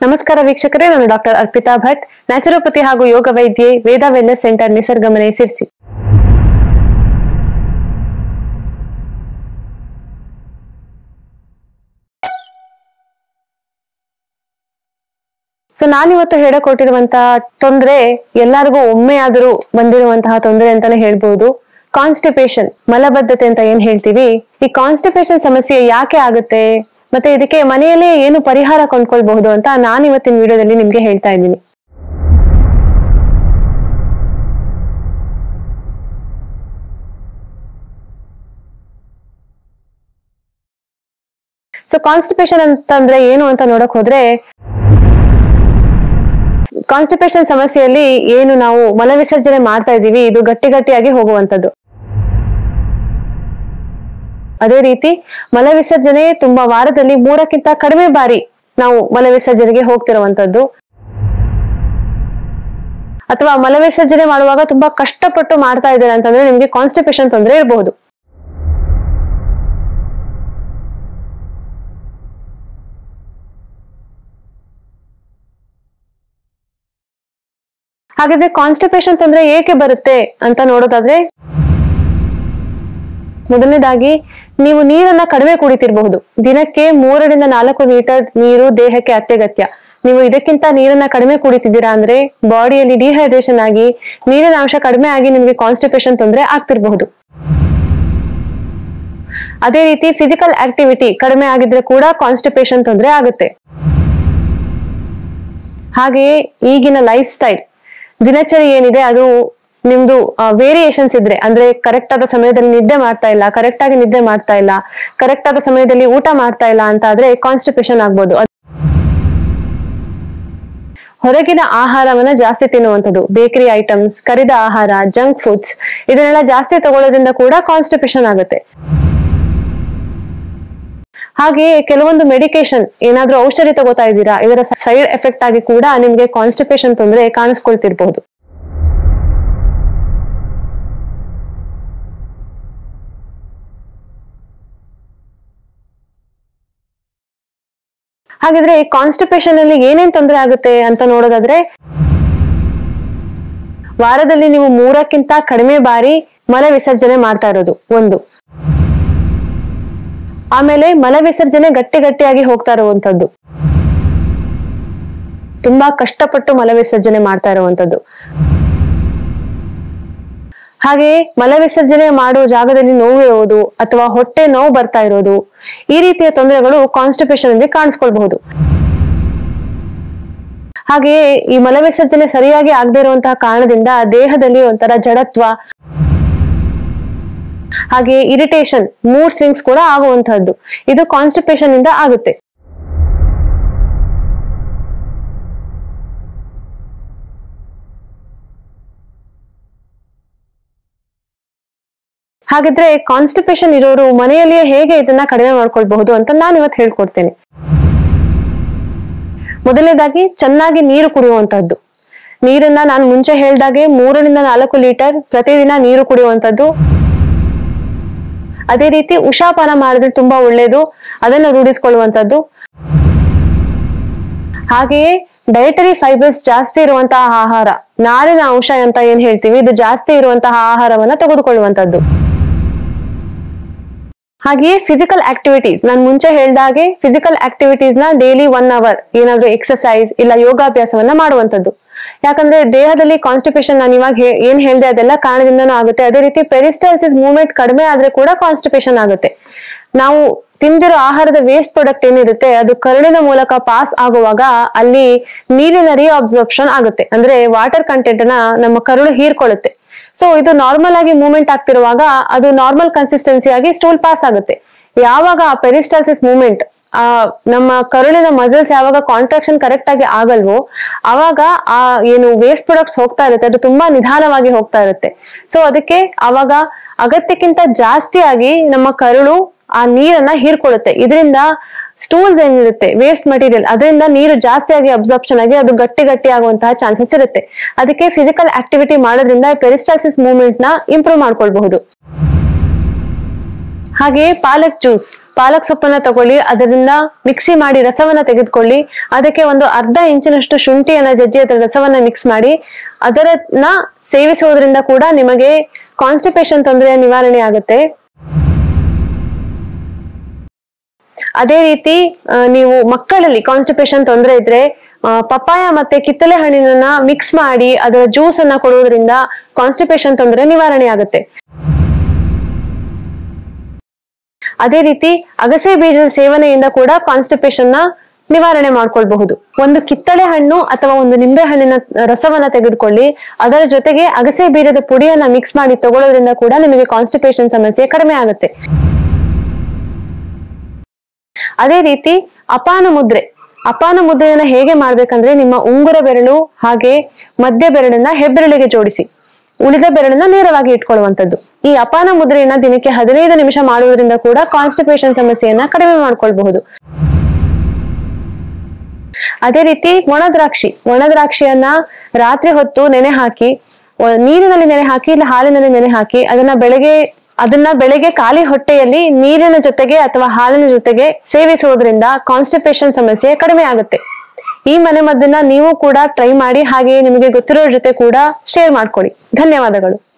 ನಮಸ್ಕಾರ ವೀಕ್ಷಕರೇ ನಾನು ಡಾಕ್ಟರ್ ಅರ್ಪಿತಾ ಭಟ್ ನ್ಯಾಚುರೋಪತಿ ಹಾಗೂ ಯೋಗ ವೈದ್ಯೆ Veda wellness centre Nisargamane Sirsi so ನಾನಿವತ್ತು ಹೇಳಕೊಟ್ಟಿರುವಂತಹ ತೊಂದರೆ ಎಲ್ಲರಿಗೂ ಒಮ್ಮೆ ಆದರೂ ಬಂದಿರುವಂತಹ ತೊಂದರೆ ಅಂತಾನೆ ಹೇಳ್ಬಹುದು ಕಾನ್ಸ್ಟಿಪೇಷನ್ ಮಲಬದ್ಧತೆ ಅಂತ ಏನ್ ಹೇಳ್ತೀವಿ ಈ ಕಾನ್ಸ್ಟಿಪೇಷನ್ ಸಮಸ್ಯೆ ಯಾಕೆ ಆಗುತ್ತೆ ಮತ್ತೆ ಇದಕ್ಕೆ ಮನೆಯಲ್ಲೇ ಏನು ಪರಿಹಾರ ಕೊಂಡ್ಕೊಳ್ಬಹುದು ಅಂತ ನಾನು ಇವತ್ತಿನ ವಿಡಿಯೋದಲ್ಲಿ ನಿಮ್ಗೆ ಹೇಳ್ತಾ ಇದ್ದೀನಿ ಸೊ ಕಾನ್ಸ್ಟಿಪೇಷನ್ ಅಂತಂದ್ರೆ ಏನು ಅಂತ ನೋಡಕ್ ಹೋದ್ರೆ ಕಾನ್ಸ್ಟಿಪೇಷನ್ ಸಮಸ್ಯೆಯಲ್ಲಿ ಏನು ನಾವು ಮಲವಿಸರ್ಜನೆ ಮಾಡ್ತಾ ಇದೀವಿ ಇದು ಗಟ್ಟಿ ಗಟ್ಟಿಯಾಗಿ ಹೋಗುವಂತದ್ದು ಅದೇ ರೀತಿ ಮಲವಿಸರ್ಜನೆ ತುಂಬಾ ವಾರದಲ್ಲಿ ಮೂರಕ್ಕಿಂತ ಕಡಿಮೆ ಬಾರಿ ನಾವು ಮಲವಿಸರ್ಜನೆಗೆ ಹೋಗ್ತಿರುವಂತದ್ದು ಅಥವಾ ಮಲವಿಸರ್ಜನೆ ಮಾಡುವಾಗ ತುಂಬಾ ಕಷ್ಟಪಟ್ಟು ಮಾಡ್ತಾ ಇದ್ದೀರಾ ಅಂತಂದ್ರೆ ನಿಮ್ಗೆ ಕಾನ್ಸ್ಟಿಪೇಷನ್ ತೊಂದರೆ ಇರಬಹುದು ಹಾಗಿದ್ರೆ ಕಾನ್ಸ್ಟಿಪೇಷನ್ ತೊಂದರೆ ಏಕೆ ಬರುತ್ತೆ ಅಂತ ನೋಡೋದಾದ್ರೆ ಮೊದಲನೇದಾಗಿ ನೀವು ನೀರನ್ನ ಕಡಿಮೆ ಕುಡಿತಿರಬಹುದು ದಿನಕ್ಕೆ ಮೂರರಿಂದ ನಾಲ್ಕು ಲೀಟರ್ ನೀರು ದೇಹಕ್ಕೆ ಅತ್ಯಗತ್ಯ ನೀವು ಇದಕ್ಕಿಂತ ನೀರನ್ನ ಕಡಿಮೆ ಕುಡಿತಿದ್ದೀರಾ ಅಂದ್ರೆ ಬಾಡಿಯಲ್ಲಿ ಡಿಹೈಡ್ರೇಷನ್ ಆಗಿ ನೀರಿನ ಅಂಶ ಕಡಿಮೆ ಆಗಿ ನಿಮ್ಗೆ ಕಾನ್ಸ್ಟಿಪೇಷನ್ ತೊಂದರೆ ಆಗ್ತಿರಬಹುದು ಅದೇ ರೀತಿ ಫಿಸಿಕಲ್ ಆಕ್ಟಿವಿಟಿ ಕಡಿಮೆ ಆಗಿದ್ರೆ ಕೂಡ ಕಾನ್ಸ್ಟಿಪೇಷನ್ ತೊಂದರೆ ಆಗುತ್ತೆ ಹಾಗೆಯೇ ಈಗಿನ ಲೈಫ್ ಸ್ಟೈಲ್ ದಿನಚರಿ ಏನಿದೆ ಅದು ನಿಮ್ದು ವೇರಿಯೇಷನ್ಸ್ ಇದ್ರೆ ಅಂದ್ರೆ ಕರೆಕ್ಟ್ ಆದ ಸಮಯದಲ್ಲಿ ನಿದ್ದೆ ಮಾಡ್ತಾ ಇಲ್ಲ ಕರೆಕ್ಟ್ ಆಗಿ ನಿದ್ದೆ ಮಾಡ್ತಾ ಇಲ್ಲ ಕರೆಕ್ಟ್ ಆದ ಸಮಯದಲ್ಲಿ ಊಟ ಮಾಡ್ತಾ ಇಲ್ಲ ಅಂತ ಆದ್ರೆ ಕಾನ್ಸ್ಟಿಪೇಷನ್ ಆಗ್ಬೋದು ಅದ್- ಹೊರಗಿನ ಆಹಾರವನ್ನ ಜಾಸ್ತಿ ತಿನ್ನುವಂಥದ್ದು ಬೇಕರಿ ಐಟಮ್ಸ್ ಕರಿದ ಆಹಾರ ಜಂಕ್ ಫುಡ್ಸ್ ಇದನ್ನೆಲ್ಲ ಜಾಸ್ತಿ ತಗೊಳ್ಳೋದ್ರಿಂದ ಕೂಡ ಕಾನ್ಸ್ಟಿಪೇಷನ್ ಆಗುತ್ತೆ ಹಾಗೆಯೇ ಕೆಲವೊಂದು ಮೆಡಿಕೇಶನ್ ಏನಾದ್ರೂ ಔಷಧಿ ತಗೋತಾ ಇದ್ದೀರಾ ಇದರ ಸೈಡ್ ಎಫೆಕ್ಟ್ ಆಗಿ ಕೂಡ ನಿಮ್ಗೆ ಕಾನ್ಸ್ಟಿಪೇಷನ್ ತೊಂದರೆ ಕಾಣಿಸ್ಕೊಳ್ತಿರ್ಬಹುದು ಹಾಗಿದ್ರೆ ಈ ಕಾನ್ಸ್ಟಿಪೇಷನ್ ಅಲ್ಲಿ ಏನೇನ್ ತೊಂದರೆ ಆಗುತ್ತೆ ಅಂತ ನೋಡೋದಾದ್ರೆ ವಾರದಲ್ಲಿ ನೀವು ಮೂರಕ್ಕಿಂತ ಕಡಿಮೆ ಬಾರಿ ಮಲ ವಿಸರ್ಜನೆ ಮಾಡ್ತಾ ಇರೋದು ಒಂದು ಆಮೇಲೆ ಮಲ ವಿಸರ್ಜನೆ ಗಟ್ಟಿ ಗಟ್ಟಿಯಾಗಿ ಹೋಗ್ತಾ ಇರುವಂತದ್ದು ತುಂಬಾ ಕಷ್ಟಪಟ್ಟು ಮಲ ವಿಸರ್ಜನೆ ಮಾಡ್ತಾ ಇರುವಂತದ್ದು ಹಾಗೆಯೇ ಮಲ ವಿಸರ್ಜನೆ ಮಾಡುವ ಜಾಗದಲ್ಲಿ ನೋವು ಇರುವುದು ಅಥವಾ ಹೊಟ್ಟೆ ನೋವು ಬರ್ತಾ ಇರೋದು ಈ ರೀತಿಯ ತೊಂದರೆಗಳು ಕಾನ್ಸ್ಟಿಪೇಷನ್ ಅಲ್ಲಿ ಕಾಣಿಸ್ಕೊಳ್ಬಹುದು ಹಾಗೆಯೇ ಈ ಮಲ ವಿಸರ್ಜನೆ ಸರಿಯಾಗಿ ಆಗದೆ ಇರುವಂತಹ ಕಾರಣದಿಂದ ದೇಹದಲ್ಲಿ ಒಂಥರ ಜಡತ್ವ ಹಾಗೆ ಇರಿಟೇಷನ್ ಮೂಡ್ ಸ್ವಿಂಗ್ಸ್ ಕೂಡ ಆಗುವಂತಹದ್ದು ಇದು ಕಾನ್ಸ್ಟಿಪೇಷನ್ ಇಂದ ಆಗುತ್ತೆ ಹಾಗಿದ್ರೆ ಕಾನ್ಸ್ಟಿಪೇಷನ್ ಇರೋರು ಮನೆಯಲ್ಲಿಯೇ ಹೇಗೆ ಇದನ್ನ ಕಡಿಮೆ ಮಾಡ್ಕೊಳ್ಬಹುದು ಅಂತ ನಾನು ಇವತ್ತು ಹೇಳ್ಕೊಡ್ತೇನೆ ಮೊದಲನೇದಾಗಿ ಚೆನ್ನಾಗಿ ನೀರು ಕುಡಿಯುವಂತಹದ್ದು ನೀರನ್ನ ನಾನು ಮುಂಚೆ ಹೇಳ್ದಾಗೆ ಮೂರರಿಂದ ನಾಲ್ಕು ಲೀಟರ್ ಪ್ರತಿದಿನ ನೀರು ಕುಡಿಯುವಂತದ್ದು ಅದೇ ರೀತಿ ಉಷಾಪಾನ ಮಾಡಿದ್ರೆ ತುಂಬಾ ಒಳ್ಳೇದು ಅದನ್ನ ರೂಢಿಸ್ಕೊಳ್ಳುವಂತದ್ದು ಹಾಗೆಯೇ ಡಯಟರಿ ಫೈಬರ್ಸ್ ಜಾಸ್ತಿ ಇರುವಂತಹ ಆಹಾರ ನಾರಿನ ಅಂಶ ಅಂತ ಏನ್ ಹೇಳ್ತೀವಿ ಇದು ಜಾಸ್ತಿ ಇರುವಂತಹ ಆಹಾರವನ್ನ ತೆಗೆದುಕೊಳ್ಳುವಂತದ್ದು ಹಾಗೆಯೇ ಫಿಸಿಕಲ್ ಆಕ್ಟಿವಿಟೀಸ್ ನಾನು ಮುಂಚೆ ಹೇಳ್ದಾಗೆ ಫಿಸಿಕಲ್ ಆಕ್ಟಿವಿಟೀಸ್ ನ ಡೈಲಿ ಒನ್ ಅವರ್ ಏನಾದ್ರೂ ಎಕ್ಸರ್ಸೈಸ್ ಇಲ್ಲ ಯೋಗಾಭ್ಯಾಸವನ್ನ ಮಾಡುವಂತದ್ದು ಯಾಕಂದ್ರೆ ದೇಹದಲ್ಲಿ ಕಾನ್ಸ್ಟಿಪೇಷನ್ ನಾನು ಇವಾಗ ಹೇ- ಏನ್ ಹೇಳ್ದೆ ಅದೆಲ್ಲ ಕಾರಣದಿಂದನೂ ಆಗುತ್ತೆ ಅದೇ ರೀತಿ ಪೆರಿಸ್ಟಲ್ಸಿಸ್ ಮೂವ್ಮೆಂಟ್ ಕಡಿಮೆ ಆದ್ರೆ ಕೂಡ ಕಾನ್ಸ್ಟಿಪೇಷನ್ ಆಗುತ್ತೆ ನಾವು ತಿಂದಿರೋ ಆಹಾರದ ವೇಸ್ಟ್ ಪ್ರಾಡಕ್ಟ್ ಏನಿರುತ್ತೆ ಅದು ಕರುಳಿನ ಮೂಲಕ ಪಾಸ್ ಆಗುವಾಗ ಅಲ್ಲಿ ನೀರಿನ ರೀಅಬ್ಸಾರ್ಪ್ಷನ್ ಆಗುತ್ತೆ ಅಂದ್ರೆ ವಾಟರ್ ಕಂಟೆಂಟ್ ನ ನಮ್ಮ ಕರುಳು ಹೀರ್ಕೊಳ್ಳುತ್ತೆ ಸೊ ಇದು ನಾರ್ಮಲ್ ಆಗಿ ಮೂವ್ಮೆಂಟ್ ಆಗ್ತಿರುವಾಗ ಅದು ನಾರ್ಮಲ್ ಕನ್ಸಿಸ್ಟೆನ್ಸಿ ಆಗಿ ಸ್ಟೂಲ್ ಪಾಸ್ ಆಗುತ್ತೆ ಯಾವಾಗ ಆ ಪೆರಿಸ್ಟಾಲ್ಸಿಸ್ ಮೂವ್ಮೆಂಟ್ ಆ ನಮ್ಮ ಕರುಳಿನ ಮಸಲ್ಸ್ ಯಾವಾಗ ಕಾಂಟ್ರಾಕ್ಷನ್ ಕರೆಕ್ಟ್ ಆಗಿ ಆಗಲ್ವೋ ಅವಾಗ ಆ ಏನು ವೇಸ್ಟ್ ಪ್ರಾಡಕ್ಟ್ಸ್ ಹೋಗ್ತಾ ಇರುತ್ತೆ ಅದು ತುಂಬಾ ನಿಧಾನವಾಗಿ ಹೋಗ್ತಾ ಇರುತ್ತೆ ಸೊ ಅದಕ್ಕೆ ಅವಾಗ ಅಗತ್ಯಕ್ಕಿಂತ ಜಾಸ್ತಿಯಾಗಿ ನಮ್ಮ ಕರುಳು ಆ ನೀರನ್ನ ಹೀರ್ಕೊಳ್ಳುತ್ತೆ ಇದರಿಂದ ಸ್ಟೂಲ್ಸ್ ಏನಿರುತ್ತೆ ವೇಸ್ಟ್ ಮಟೀರಿಯಲ್ ಅದರಿಂದ ನೀರು ಜಾಸ್ತಿಯಾಗಿ ಅಬ್ಸಾರ್ಪ್ಷನ್ ಆಗಿ ಅದು ಗಟ್ಟಿ ಗಟ್ಟಿ ಆಗುವಂತಹ ಚಾನ್ಸಸ್ ಇರುತ್ತೆ ಅದಕ್ಕೆ ಫಿಸಿಕಲ್ ಆಕ್ಟಿವಿಟಿ ಮಾಡೋದ್ರಿಂದ ಪೆರಿಸ್ಟಾಸಿಸ್ ಮೂವ್ಮೆಂಟ್ ನ ಇಂಪ್ರೂವ್ ಮಾಡ್ಕೊಳ್ಬಹುದು ಹಾಗೆಯೇ ಪಾಲಕ್ ಜ್ಯೂಸ್ ಪಾಲಕ್ ಸೊಪ್ಪನ್ನ ತಗೊಳ್ಳಿ ಅದರಿಂದ ಮಿಕ್ಸಿ ಮಾಡಿ ರಸವನ್ನ ತೆಗೆದುಕೊಳ್ಳಿ ಅದಕ್ಕೆ ಒಂದು ಅರ್ಧ ಇಂಚಿನಷ್ಟು ಶುಂಠಿಯನ್ನ ಜಜ್ಜಿ ಅದರ ರಸವನ್ನ ಮಿಕ್ಸ್ ಮಾಡಿ ಅದರನ್ನ ಸೇವಿಸುವುದರಿಂದ ಕೂಡ ನಿಮಗೆ ಕಾನ್ಸ್ಟಿಪೇಷನ್ ತೊಂದರೆಯ ನಿವಾರಣೆ ಆಗುತ್ತೆ ಅದೇ ರೀತಿ ಆ, ನೀವು ಮಕ್ಕಳಲ್ಲಿ ಕಾನ್ಸ್ಟಿಪೇಷನ್ ತೊಂದರೆ ಇದ್ರೆ ಆ, ಪಪ್ಪಾಯ ಮತ್ತೆ ಕಿತ್ತಳೆ ಹಣ್ಣಿನನ್ನ ಮಿಕ್ಸ್ ಮಾಡಿ ಅದರ ಜ್ಯೂಸ್ ಅನ್ನ ಕೊಡುವುದರಿಂದ ಕಾನ್ಸ್ಟಿಪೇಷನ್ ತೊಂದರೆ ನಿವಾರಣೆ ಆಗುತ್ತೆ ಅದೇ ರೀತಿ ಅಗಸೆ ಬೀಜದ ಸೇವನೆಯಿಂದ ಕೂಡ ಕಾನ್ಸ್ಟಿಪೇಷನ್ ನ ನಿವಾರಣೆ ಮಾಡ್ಕೊಳ್ಬಹುದು ಒಂದು ಕಿತ್ತಳೆ ಹಣ್ಣು ಅಥವಾ ಒಂದು ನಿಂಬೆ ಹಣ್ಣಿನ ರಸವನ್ನ ತೆಗೆದುಕೊಳ್ಳಿ ಅದರ ಜೊತೆಗೆ ಅಗಸೆ ಬೀಜದ ಪುಡಿಯನ್ನ ಮಿಕ್ಸ್ ಮಾಡಿ ತಗೊಳ್ಳೋದ್ರಿಂದ ಕೂಡ ನಿಮಗೆ ಕಾನ್ಸ್ಟಿಪೇಷನ್ ಸಮಸ್ಯೆ ಕಡಿಮೆ ಆಗುತ್ತೆ ಅದೇ ರೀತಿ ಅಪಾನ ಮುದ್ರೆ ಅಪಾನ ಮುದ್ರೆಯನ್ನ ಹೇಗೆ ಮಾಡ್ಬೇಕಂದ್ರೆ ನಿಮ್ಮ ಉಂಗುರ ಬೆರಳು ಹಾಗೆ ಮಧ್ಯ ಬೆರಳನ್ನ ಹೆಬ್ಬೆರಳಿಗೆ ಜೋಡಿಸಿ ಉಳಿದ ಬೆರಳನ್ನ ನೇರವಾಗಿ ಇಟ್ಕೊಳ್ಳುವಂಥದ್ದು ಈ ಅಪಾನ ಮುದ್ರೆಯನ್ನ ದಿನಕ್ಕೆ ಹದಿನೈದು ನಿಮಿಷ ಮಾಡುವುದರಿಂದ ಕೂಡ ಕಾನ್ಸ್ಟಿಪೇಷನ್ ಸಮಸ್ಯೆಯನ್ನ ಕಡಿಮೆ ಮಾಡ್ಕೊಳ್ಬಹುದು ಅದೇ ರೀತಿ ಒಣ ದ್ರಾಕ್ಷಿ ಒಣ ದ್ರಾಕ್ಷಿಯನ್ನ ರಾತ್ರಿ ಹೊತ್ತು ನೆನೆ ಹಾಕಿ ಒ- ನೀರಿನಲ್ಲಿ ನೆನೆ ಹಾಕಿ ಇಲ್ಲ ಹಾಲಿನಲ್ಲಿ ನೆನೆ ಹಾಕಿ ಅದನ್ನ ಬೆಳಗ್ಗೆ ಅದನ್ನ ಬೆಳಗ್ಗೆ ಖಾಲಿ ಹೊಟ್ಟೆಯಲ್ಲಿ ನೀರಿನ ಜೊತೆಗೆ ಅಥವಾ ಹಾಲಿನ ಜೊತೆಗೆ ಸೇವಿಸುವುದರಿಂದ ಕಾನ್ಸ್ಟಿಪೇಷನ್ ಸಮಸ್ಯೆ ಕಡಿಮೆ ಆಗುತ್ತೆ ಈ ಮನೆ ಮದ್ದನ್ನ ನೀವು ಕೂಡ ಟ್ರೈ ಮಾಡಿ ಹಾಗೆಯೇ ನಿಮಗೆ ಗೊತ್ತಿರೋರ ಜೊತೆ ಕೂಡ ಶೇರ್ ಮಾಡ್ಕೊಳ್ಳಿ ಧನ್ಯವಾದಗಳು